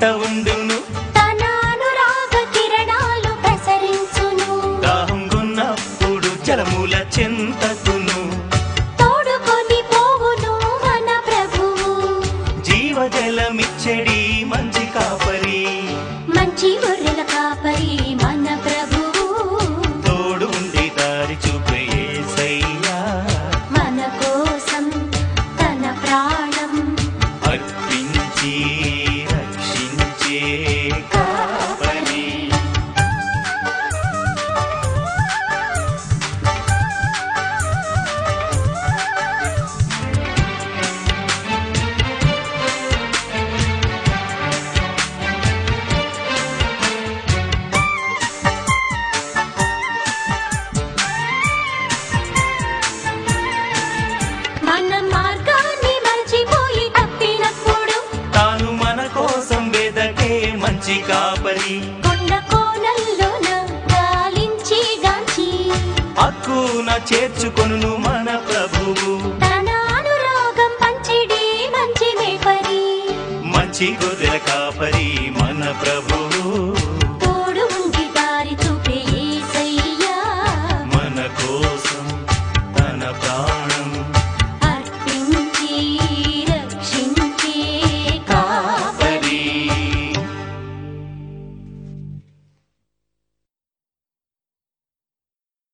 వెంట ఉండును తన అనురాగ కిరణాలు ప్రసరించును దాహంగున్నప్పుడు జలముల చెంతకును తోడుకొని పోవును మన ప్రభువు జీవజలమిచ్చడి మంచి కాపరి మంచి గొర్రెల కాపరి మన ప్రభువు తోడు ఉండి దారి చూపే యేసయ్యా మన కోసం తన ప్రాణం అర్పించి రక్షించే కాపరి మన మార్గాన్ని మర్చిపోయి తప్పినప్పుడు తాను మన కోసం వెదకే మంచి కాపరి కొండ కోనల్లోన గాలించి గాంచి హక్కున చేర్చుకొను మన ప్రభువు తన అనురాగం పంచిడి మంచి మేపరి మంచి గొర్రెల కాపరి మన ప్రభు